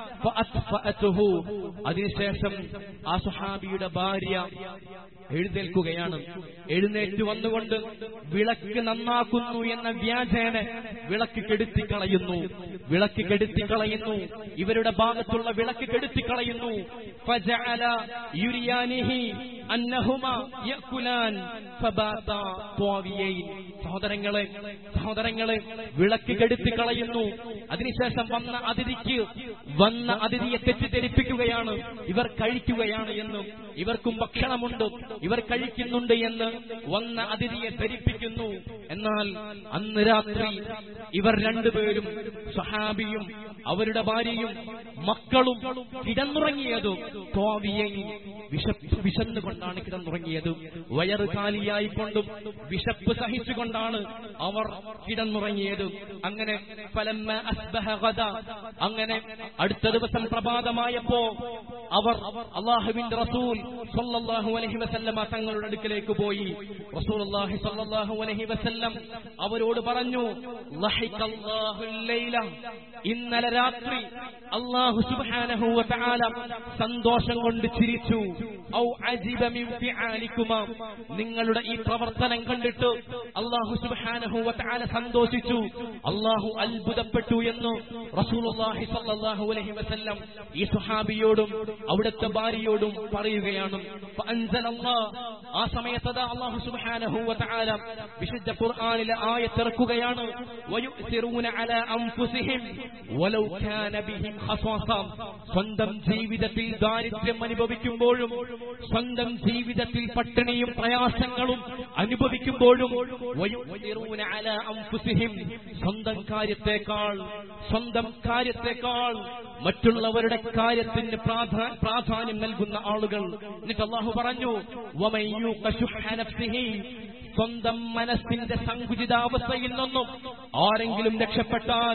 Speaker 1: ഫഅത്ഫഅതുഹു അതിനുശേഷം ആ സുഹാബിയുടെ ഭാര്യ എഴുന്നേൽക്കുകയാണ് എഴുന്നേറ്റ് വന്നുകൊണ്ട് വിളക്ക് നന്നാക്കുന്നു എന്ന വ്യാജേന വിളക്ക് കെടുത്തിക്കളയുന്നു വിളക്ക് കെടുത്തിക്കളയുന്നു ഇവരുടെ ഭാഗത്തുള്ള വിളക്ക് കെടുത്തിക്കളയുന്നു ഫജഅല യുരിയാനിഹി അന്നഹുമാ യഅകുലാൻ ഫബാതാ ത്വാവിയൈൻ സഹോദരങ്ങളെ സഹോദരങ്ങളെ വിളക്ക് കെടുത്തിക്കളയുന്നു അതിനുശേഷം വന്ന അതിഥിക്ക് വന്ന അതിഥിയെ തെറ്റിദ്ധരിപ്പിക്കുകയാണ് ഇവർ കഴിക്കുകയാണ് എന്നും ഇവർക്കും ഭക്ഷണമുണ്ട് ഇവർ കഴിക്കുന്നുണ്ട് എന്ന് വന്ന അതിഥിയെ ധരിപ്പിക്കുന്നു എന്നാൽ അന്ന് രാത്രി ഇവർ രണ്ടുപേരും സഹാബിയും അവരുടെ ഭാര്യയും മക്കളും കിടന്നുറങ്ങിയതും തോവിയയിൽ വിശപ്പ് വിശന്നുകൊണ്ടാണ് കിടന്നുറങ്ങിയത് വയറ് കാലിയായിക്കൊണ്ടും വിശപ്പ് സഹിച്ചുകൊണ്ടാണ് അവർ കിടന്നുറങ്ങിയത് അങ്ങനെ ഫലമ്മ അസ്ബഹ ഗദ. അങ്ങനെ അടുത്ത ദിവസം പ്രഭാതമായപ്പോ അവർ അള്ളാഹുവിന്റെ റസൂൽ സല്ലല്ലാഹു അലൈഹി വസല്ലമ തങ്ങളുടെ അടുക്കലേക്ക് പോയി റസൂലുള്ളാഹി സല്ലല്ലാഹു അലൈഹി വസല്ലം അവരോട് പറഞ്ഞു ലഹിഖല്ലാഹുൽ ലൈല ഇന്നലെ രാത്രി അള്ളാഹു സുബ്ഹാനഹു വ തആല സന്തോഷം കൊണ്ട് ചിരിച്ചു ഔ അജിബ മിൻ ഫിആലിക്കുമാ നിങ്ങളുടെ ഈ പ്രവർത്തനം കണ്ടിട്ട് അള്ളാഹു സുബ്ഹാനഹു വ തആല സന്തോഷിച്ചു അള്ളാഹു അത്ഭുതപ്പെട്ടു എന്ന് റസൂലുള്ളാഹി സ്വല്ലല്ലാഹു അലൈഹി വസല്ലം ഈ സുഹാബിയോടും അവിടുത്തെ ഭാര്യയോടും പറയുകയാണ് ഫഅൻസലല്ലാഹ് ആ സമയത്ത് അതാ അള്ളാഹു സുബ്ഹാനഹു വ തആല വിശുദ്ധ ഖുർആനിലെ ആയത്തിറക്കുകയാണ് വയുസിറൂന അലാ അൻഫുസിഹിം വലൗ കാന ബിഹിം ഖസാസ സ്വന്തം ജീവിതത്തിൽ ദാരിദ്ര്യം അനുഭവിക്കുമ്പോഴും സ്വന്തം ജീവിതത്തിൽ പട്ടിണിയും പ്രയാസങ്ങളും അനുഭവിക്കുമ്പോഴും വയുസിറൂന അലാ അൻഫുസിഹിം സ്വന്തം കാര്യത്തെക്കാൾ സ്വന്തം കാര്യത്തെക്കാൾ മറ്റുള്ളവരുടെ കാര്യത്തിന് പ്രാധാ- പ്രാധാന്യം നൽകുന്ന ആളുകൾ എന്നിട്ട് അള്ളാഹു പറഞ്ഞു "വമൻ യൂഖ ശുഹ്ഹ നഫ്സിഹി" സ്വന്തം മനസ്സിന്റെ സങ്കുചിതാവസ്ഥയിൽ നിന്നും ആരെങ്കിലും രക്ഷപ്പെട്ടാൽ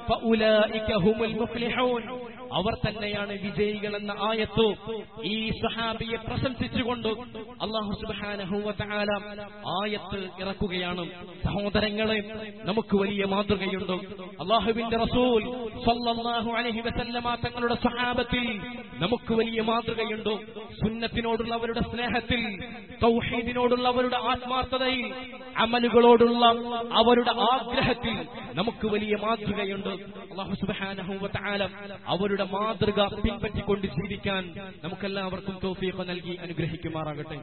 Speaker 1: ഫഉലൈക ഹുമുൽ മുഫ്ലിഹൂൻ അവർ തന്നെയാണ് വിജയികൾ എന്ന ആയത്തു ഈ സഹാബിയെ പ്രശംസിച്ചുകൊണ്ട് അള്ളാഹു സുബ്ഹാനഹു വ തആല ആയത്ത് ഇറക്കുകയാണ് സഹോദരങ്ങളെ നമുക്ക് വലിയ മാതൃകയുണ്ട് അള്ളാഹുവിന്റെ റസൂൽ സല്ലല്ലാഹു അലൈഹി വസല്ലമ തങ്ങളുടെ സഹാബത്തിൽ നമുക്ക് വലിയ മാതൃകയുണ്ട് സുന്നത്തിനോടുള്ള അവരുടെ സ്നേഹത്തിൽ തൗഹീദിനോടുള്ള അവരുടെ ആത്മാർത്ഥതയിൽ അമലുകളോടുള്ള അവരുടെ ആഗ്രഹത്തിൽ നമുക്ക് വലിയ മാതൃകയുണ്ട് അള്ളാഹു സുബ്ഹാനഹു വ തആല അവരുടെ മാതൃക പിൻപറ്റിക്കൊണ്ട് ജീവിക്കാൻ നമുക്കെല്ലാവർക്കും തൗഫീഖ് നൽകി അനുഗ്രഹിക്കുമാറാകട്ടെ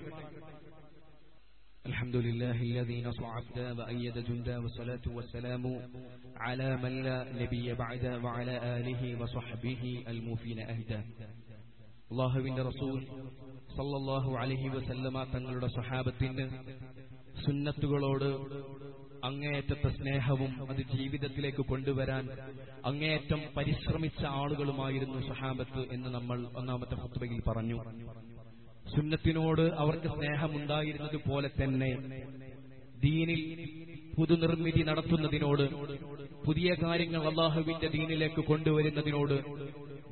Speaker 2: الحمد لله الذي نصر عبدا وأيد جندا والصلاة والسلام على من لا نبي بعد وعلى آله وصحبه الموفين أهدا അള്ളാഹുവിന്റെ റസൂൽ സല്ലല്ലാഹു അലൈഹി വസല്ലമ തങ്ങളുടെ സഹാബത്തിന് സുന്നത്തുകളോട് അങ്ങേയറ്റത്തെ സ്നേഹവും അത് ജീവിതത്തിലേക്ക് കൊണ്ടുവരാൻ അങ്ങേയറ്റം പരിശ്രമിച്ച ആളുകളുമായിരുന്നു സഹാബത്ത് എന്ന് നമ്മൾ ഒന്നാമത്തെ ഫത്വയിൽ പറഞ്ഞു സുന്നത്തിനോട് അവർക്ക് സ്നേഹമുണ്ടായിരുന്നത് പോലെ തന്നെ ദീനിൽ പുതുനിർമ്മിതി നടത്തുന്നതിനോട് പുതിയ കാര്യങ്ങൾ അള്ളാഹുവിന്റെ ദീനിലേക്ക് കൊണ്ടുവരുന്നതിനോട്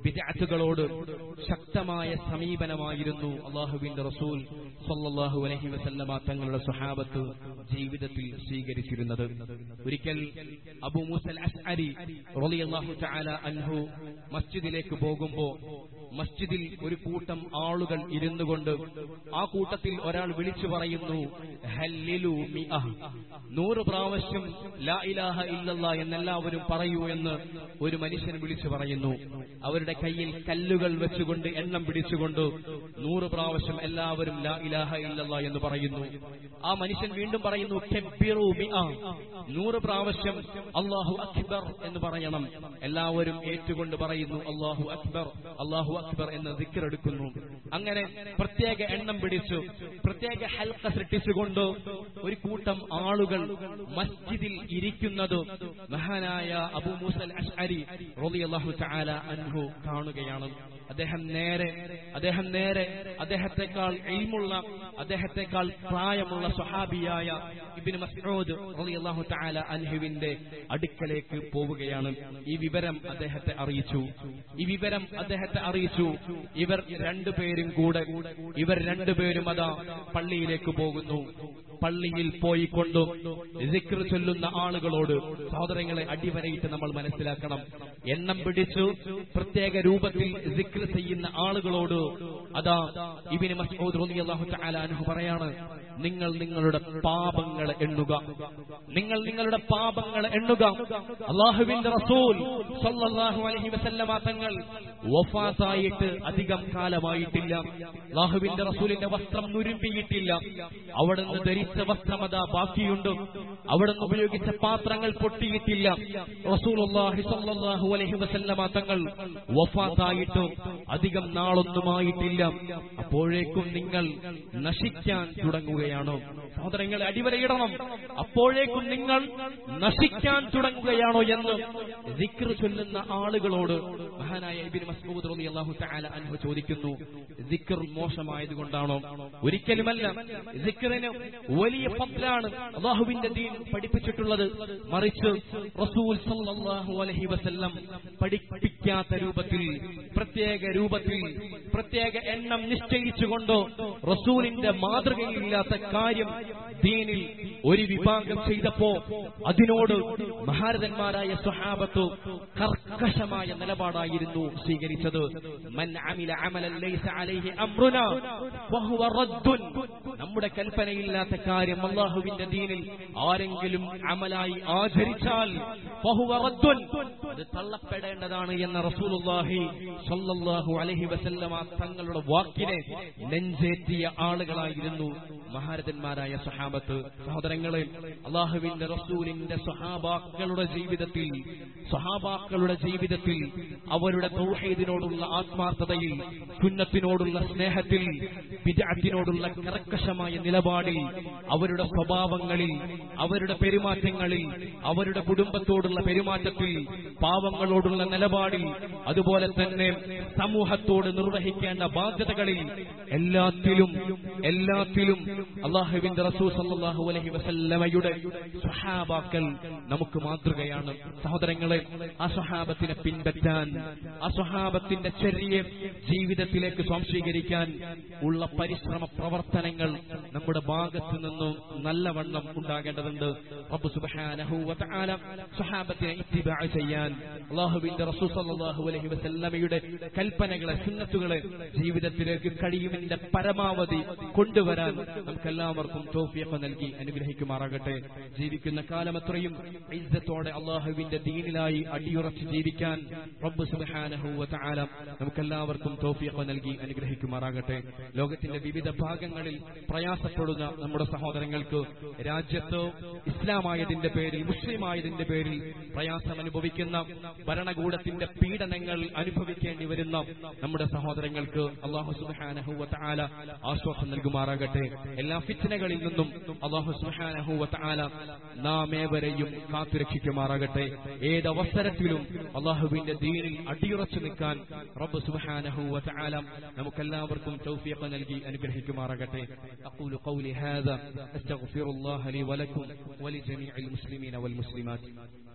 Speaker 1: വിദഗ്ധകളോട് ശക്തമായ സമീപനമായിരുന്നു അള്ളാഹുവിന്റെ റസൂൽ സല്ലല്ലാഹു അലൈഹി വസല്ലമ തങ്ങളുടെ സ്വഹാബത്ത് ജീവിതത്തിൽ സ്വീകരിച്ചിരുന്നത് ഒരിക്കൽ അബു മൂസൽ അഷ്അരി റളിയല്ലാഹു തആല അൻഹു മസ്ജിദിലേക്ക് പോകുമ്പോൾ മസ്ജിദിൽ ഒരു കൂട്ടം ആളുകൾ ഇരുന്നുകൊണ്ട് ആ കൂട്ടത്തിൽ ഒരാൾ വിളിച്ചു പറയുന്നു ഹല്ലിലു മിഅ. നൂറ് പ്രാവശ്യം ലാ ഇലാഹ ഇല്ലല്ലാ എന്നെല്ലാവരും പറയൂ എന്ന് ഒരു മനുഷ്യൻ വിളിച്ചു പറയുന്നു അവരുടെ കയ്യിൽ കല്ലുകൾ വെച്ചുകൊണ്ട് എണ്ണം പിടിച്ചുകൊണ്ട് നൂറ് പ്രാവശ്യം എല്ലാവരും ലാ ഇലാഹ ഇല്ലല്ലാ എന്ന് പറയുന്നു ആ മനുഷ്യൻ വീണ്ടും പറയുന്നു കബ്ബിറു മിഅ. നൂറ് പ്രാവശ്യം അള്ളാഹു അക്ബർ എന്ന് പറയണം എല്ലാവരും ഏറ്റുകൊണ്ട് പറയുന്നു അള്ളാഹു അക്ബർ അള്ളാഹു അക്ബർ എന്ന് ദിക്കറെടുക്കുന്നു അങ്ങനെ പ്രത്യേക എണ്ണം പിടിച്ചു പ്രത്യേക ഹൽക്ക സൃഷ്ടിച്ചുകൊണ്ട് ഒരു കൂട്ടം ആളുകൾ മസ്ജിദിൽ ഇരിക്കുന്നത് മഹാനായ അബു മൂസൽ അഷ്അരി റളിയല്ലാഹു തആല അൻഹു കാണുകയാണ് അദ്ദേഹം നേരെ അദ്ദേഹം നേരെ അദ്ദേഹത്തെക്കാൾ എയിമുള്ള അദ്ദേഹത്തെക്കാൾ പ്രായമുള്ള സ്വഹാബിയായ ഇബ്നു മസ്ഊദ് റളിയല്ലാഹു തആല അൻഹുവിന്റെ അടുക്കലേക്ക് പോവുകയാണ് ഈ വിവരം അദ്ദേഹത്തെ അറിയിച്ചു ഈ വിവരം അദ്ദേഹത്തെ അറിയിച്ചു ഇവർ രണ്ടുപേരും കൂടെ ഇവർ രണ്ടുപേരും അതാ പള്ളിയിലേക്ക് പോകുന്നു പള്ളിയിൽ പോയിക്കൊണ്ട് ദിക്ർ ചൊല്ലുന്ന ആളുകളോട് സഹോദരങ്ങളെ അടിവരയിട്ട് നമ്മൾ മനസ്സിലാക്കണം എണ്ണം പിടിച്ചു പ്രത്യേക രൂപത്തിൽ ദിക്ർ ചെയ്യുന്ന ആളുകളോട് അതാ ഇബിന് മസ്ഊദ് റളിയല്ലാഹു തആല അൻഹു പറയാണ് നിങ്ങൾ നിങ്ങളുടെ പാപങ്ങൾ എണ്ണുക നിങ്ങൾ നിങ്ങളുടെ പാപങ്ങൾ എണ്ണുക അള്ളാഹുവിന്റെ റസൂൽ സല്ലല്ലാഹു അലൈഹി വസല്ലമ തങ്ങൾ വഫാത്തായിട്ട് അധികം കാലമായിട്ടില്ല അള്ളാഹുവിന്റെ റസൂലിന്റെ വസ്ത്രം നുരുമ്പിയിട്ടില്ല അവിടുന്ന് ധരിച്ച വസ്ത്രമത ബാക്കിയുണ്ട് അവിടുന്ന് ഉപയോഗിച്ച പാത്രങ്ങൾ പൊട്ടിയിട്ടില്ല റസൂലുള്ളാഹി സല്ലല്ലാഹു അലൈഹി വസല്ലമ തങ്ങൾ വഫാത്തായിട്ട് അധികം നാളൊന്നുമായിട്ടില്ല അപ്പോഴേക്കും നിങ്ങൾ നശിക്കാൻ തുടങ്ങുകയാണോ സഹോദരങ്ങളെ അടിവരയിടണം അപ്പോഴേക്കും നിങ്ങൾ നശിക്കാൻ തുടങ്ങുകയാണോ എന്ന് ദിക്ർ ചൊല്ലുന്ന ആളുകളോട് മഹാനായ ഇബിൻ മസ്ഊദ് റളിയല്ലാഹു തആല അൻഹു ചോദിക്കുന്നു ദിക്ർ മോശമായതുകൊണ്ടാണോ ഒരിക്കലുമല്ല ദിക്റിന് വലിയ ഫضലാണ് അള്ളാഹുവിന്റെ ദീൻ പഠിപ്പിച്ചിട്ടുള്ളത് മറിച്ച് റസൂൽ സല്ലല്ലാഹു അലൈഹി വസല്ലം പഠിപ്പിക്കാത്ത രൂപത്തിൽ പ്രത്യേക രൂപത്തിൽ പ്രത്യേക എണ്ണം നിശ്ചയിച്ചുകൊണ്ടോ റസൂലിന്റെ മാതൃകയില്ലാത്ത കാര്യം ദീനിൽ ഒരു വിഭാഗം ചെയ്തപ്പോ അതിനോട് മഹാരഥന്മാരായ സ്വഹാബത്ത് കർക്കശമായ നിലപാടായിരുന്നു സ്വീകരിച്ചത് മൻ അമില അമലൻ ലൈസ അലൈഹി അംറുന വഹുവ റദ്ദുൻ നമ്മുടെ കൽപ്പനയില്ലാത്ത കാര്യം അള്ളാഹുവിന്റെ ദീനിൽ ആരെങ്കിലും അമലായി ആചരിച്ചാൽ വഹുവ റദ്ദുൻ അത് തള്ളപ്പെടേണ്ടതാണ് എന്ന റസൂലുള്ളാഹി സ്വല്ലല്ലാഹു അലൈഹി വസല്ലമ തങ്ങളുടെ വാക്കിനെ നെഞ്ചേറ്റിയ ആളുകളായിരുന്നു മഹാരഥന്മാരായ സഹാബത്ത് സഹോദരങ്ങളെ അള്ളാഹുവിന്റെ റസൂലിന്റെ സഹാബാക്കളുടെ ജീവിതത്തിൽ സഹാബാക്കളുടെ ജീവിതത്തിൽ അവരുടെ തൗഹീദിനോടുള്ള ആത്മാർത്ഥതയിൽ സുന്നത്തിനോടുള്ള സ്നേഹത്തിൽ വിദഗ്ധത്തിനോടുള്ള കർക്കശമായ നിലപാടിൽ അവരുടെ സ്വഭാവങ്ങളിൽ അവരുടെ പെരുമാറ്റങ്ങളിൽ അവരുടെ കുടുംബത്തോടുള്ള പെരുമാറ്റത്തിൽ പാവങ്ങളോടുള്ള നിലപാടിൽ അതുപോലെ തന്നെ സമൂഹത്തോട് നിർവഹിക്കേണ്ട ബാധ്യതകളിൽ എല്ലാത്തിലും എല്ലാത്തിലും അള്ളാഹുവിന്റെ റസൂൽ സല്ലല്ലാഹു അലൈഹി വസല്ലമയുടെ സ്വഹാബാക്കൾ നമുക്ക് മാതൃകയാണ് സഹോദരങ്ങളെ ആ സ്വഹാബത്തിനെ പിൻപറ്റാൻ ആ സ്വഹാബത്തിന്റെ ചെറിയ ജീവിതത്തിലേക്ക് സ്വാംശീകരിക്കാൻ ഉള്ള പരിശ്രമ പ്രവർത്തനങ്ങൾ നമ്മുടെ ഭാഗത്തു നിന്നും നല്ലവണ്ണം ഉണ്ടാകേണ്ടതുണ്ട് റബ്ബ് സുബ്ഹാനഹു വ തആല സ്വഹാബത്തിനെ ഇത്തിബാ ചെയ്യാൻ അള്ളാഹുവിന്റെ റസൂൽ സല്ലല്ലാഹു അലൈഹി വസല്ലമയുടെ കൽപ്പനകളെ സുന്നത്തുകളെ ജീവിതത്തിലേക്ക് കഴിയുമെന്റെ പരമാവധി കൊണ്ടുവരാൻ നമുക്കെല്ലാവർക്കും തോഫിയൊക്കെ നൽകി അനുഗ്രഹിക്കുമാറാകട്ടെ ജീവിക്കുന്ന കാലമത്രയും ഇജ്ജത്തോടെ അള്ളാഹുവിന്റെ ദീനിലായി അടിയുറച്ച് ജീവിക്കാൻ റബ്ബ് സുബ്ഹാനഹു വ തആല നമുക്കെല്ലാവർക്കും തോഫിയൊക്കെ നൽകി അനുഗ്രഹിക്കുമാറാകട്ടെ ലോകത്തിന്റെ വിവിധ ഭാഗങ്ങളിൽ പ്രയാസപ്പെടുന്ന നമ്മുടെ സഹോദരങ്ങൾക്ക് രാജ്യത്ത് ഇസ്ലാമായതിന്റെ പേരിൽ മുസ്ലിമായതിന്റെ പേരിൽ പ്രയാസം അനുഭവിക്കുന്ന ഭരണകൂടത്തിന്റെ പീഡനങ്ങൾ അനുഭവിക്കേണ്ടി വരുന്ന നമ്മുടെ സഹോദരങ്ങൾക്ക് അള്ളാഹു സുബ്ഹാനഹു വ തആല ആശ്വാസം നൽകുമാറാകട്ടെ എല്ലാ ഫിറ്റ്നകളിൽ നിന്നും അള്ളാഹു സുബ്ഹാനഹു വ തആല നാം ഏവരെയും കാത്തുരക്ഷിക്കുമാറാകട്ടെ ഏതവസരത്തിലും അള്ളാഹുവിന്റെ ദീനിൽ അടിയുറച്ചു നിൽക്കാൻ റബ്ബ് സുബ്ഹാനഹു വ തആല നമുക്കെല്ലാവർക്കും തൗഫീഖ് നൽകി അനുഗ്രഹിക്കുമാറാകട്ടെ أقول قولي هذا أستغفر الله لي ولكم ولجميع المسلمين والمسلمات